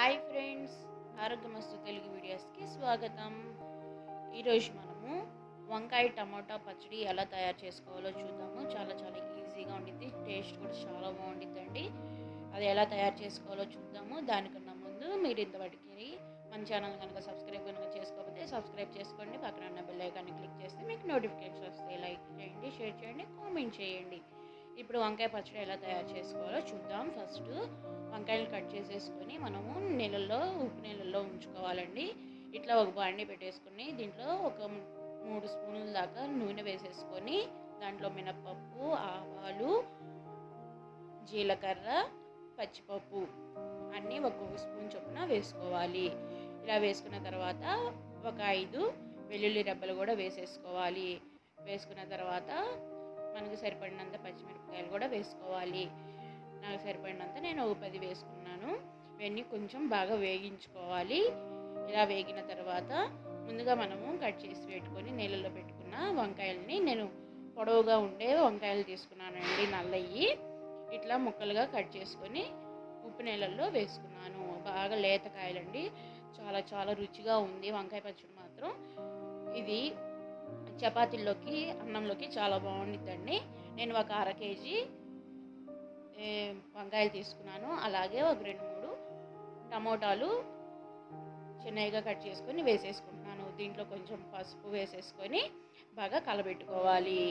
hi friends ఆరోగ్యమస్తు Telugu వీడియోస్కి స్వాగతం ఈరోజు మనము వంకాయ టమాటా పచ్చడి ఎలా తయారు చేసుకోవాలో చూద్దాము చాలా చాలా ఈజీగా ఉండిద్ది టేస్ట్ కూడా చాలా బాగుండిద్దండి అది ఎలా తయారు చేసుకోవాలో చూద్దాము దానికన్నా ముందు మీరు ఇంతవరకు మన ఛానల్ కనుక సబ్స్క్రైబ్ కనుక చేసుకోకపోతే సబ్స్క్రైబ్ చేసుకోండి పక్కన ఉన్న బెల్ ఐకాన్ని క్లిక్ చేస్తే మీకు నోటిఫికేషన్ వస్తాయి లైక్ చేయండి షేర్ చేయండి కామెంట్ చేయండి ఇప్పుడు వంకాయ పచ్చడి ఎలా తయారు చేసుకోవాలో చూద్దాం ఫస్ట్ వంకాయలు కట్ చేసేసుకొని మనము నీళ్ళల్లో ఉప్పు నీళ్ళల్లో ఉంచుకోవాలండి ఇట్లా ఒక బాండి పెట్టేసుకొని దీంట్లో ఒక మూడు స్పూన్ల దాకా నూనె వేసేసుకొని దాంట్లో మినప్పప్పు ఆవాలు జీలకర్ర పచ్చిపప్పు అన్నీ ఒక్కొక్క స్పూన్ చొప్పున వేసుకోవాలి ఇలా వేసుకున్న తర్వాత ఒక ఐదు వెల్లుల్లి రెబ్బలు కూడా వేసేసుకోవాలి వేసుకున్న తర్వాత మనకు సరిపడినంత పచ్చిమిరపకాయలు కూడా వేసుకోవాలి నాకు సరిపడినంత నేను ఒక పది వేసుకున్నాను ఇవన్నీ కొంచెం బాగా వేగించుకోవాలి ఇలా వేగిన తర్వాత ముందుగా మనము కట్ చేసి పెట్టుకొని నీళ్ళలో పెట్టుకున్న వంకాయలని నేను పొడవుగా ఉండే వంకాయలు తీసుకున్నానండి నల్లయ్యి ఇట్లా ముక్కలుగా కట్ చేసుకొని ఉప్పు నీళ్ళల్లో వేసుకున్నాను బాగా లేత కాయలండి చాలా చాలా రుచిగా ఉంది వంకాయ పచ్చడి మాత్రం ఇది చపాతీల్లోకి అన్నంలోకి చాలా బాగుండిద్దండి నేను ఒక అర కేజీ ఏ, వంకాయలు తీసుకున్నాను అలాగే ఒక రెండు మూడు టమోటాలు చిన్నగా కట్ చేసుకొని వేసేసుకుంటున్నాను దీంట్లో కొంచెం పసుపు వేసేసుకొని బాగా కలబెట్టుకోవాలి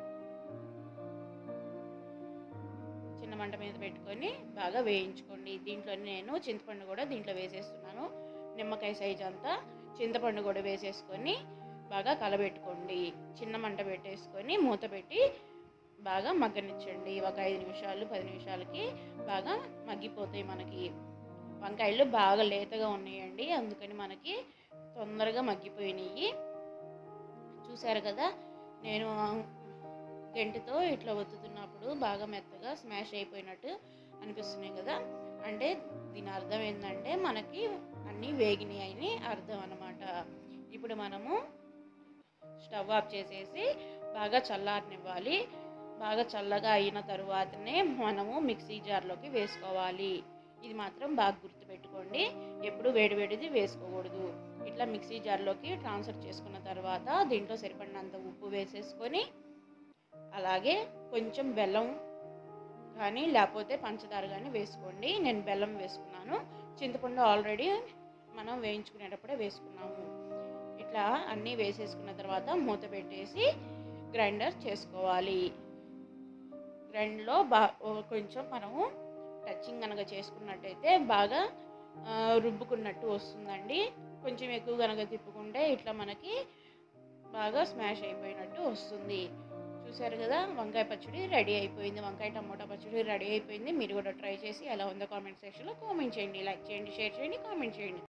చిన్న మంట మీద పెట్టుకొని బాగా వేయించుకోండి దీంట్లో నేను చింతపండు కూడా దీంట్లో వేసేస్తున్నాను నిమ్మకాయ సైజ్ అంతా చింతపండు కూడా వేసేసుకొని బాగా కలబెట్టుకోండి చిన్న మంట పెట్టేసుకొని మూత పెట్టి బాగా మగ్గనిచ్చండి ఒక ఐదు నిమిషాలు పది నిమిషాలకి బాగా మగ్గిపోతాయి మనకి వంకాయలు బాగా లేతగా ఉన్నాయండి అందుకని మనకి తొందరగా మగ్గిపోయినాయి చూసారు కదా నేను గంటతో ఇట్లా ఒత్తుతున్నప్పుడు బాగా మెత్తగా స్మాష్ అయిపోయినట్టు అనిపిస్తున్నాయి కదా అంటే దీని అర్థం ఏంటంటే మనకి అన్నీ వేగినాయి అని అర్థం అనమాట ఇప్పుడు మనము స్టవ్ ఆఫ్ చేసేసి బాగా చల్లారనివ్వాలి బాగా చల్లగా అయిన తరువాతనే మనము మిక్సీ జార్లోకి వేసుకోవాలి ఇది మాత్రం బాగా గుర్తుపెట్టుకోండి ఎప్పుడు వేడివేడిది వేసుకోకూడదు ఇట్లా మిక్సీ జార్లోకి ట్రాన్స్ఫర్ చేసుకున్న తర్వాత దీంట్లో సరిపడినంత ఉప్పు వేసేసుకొని అలాగే కొంచెం బెల్లం కానీ లేకపోతే పంచదార కానీ వేసుకోండి నేను బెల్లం వేసుకున్నాను చింతపండు ఆల్రెడీ మనం వేయించుకునేటప్పుడే వేసుకున్నాము ఇట్లా అన్నీ వేసేసుకున్న తర్వాత మూత పెట్టేసి గ్రైండర్ చేసుకోవాలి గ్రైండ్లో బా ఓ- కొంచెం మనము టచింగ్ కనుక చేసుకున్నట్టయితే బాగా ఆ, రుబ్బుకున్నట్టు వస్తుందండి కొంచెం ఎక్కువ కనుక తిప్పుకుంటే ఇట్లా మనకి బాగా స్మాష్ అయిపోయినట్టు వస్తుంది చూసారు కదా వంకాయ పచ్చడి రెడీ అయిపోయింది వంకాయ టమోటా పచ్చడి రెడీ అయిపోయింది మీరు కూడా ట్రై చేసి ఎలా ఉందో కామెంట్ సెక్షన్లో కామెంట్ చేయండి లైక్ చేయండి షేర్ చేయండి కామెంట్ చేయండి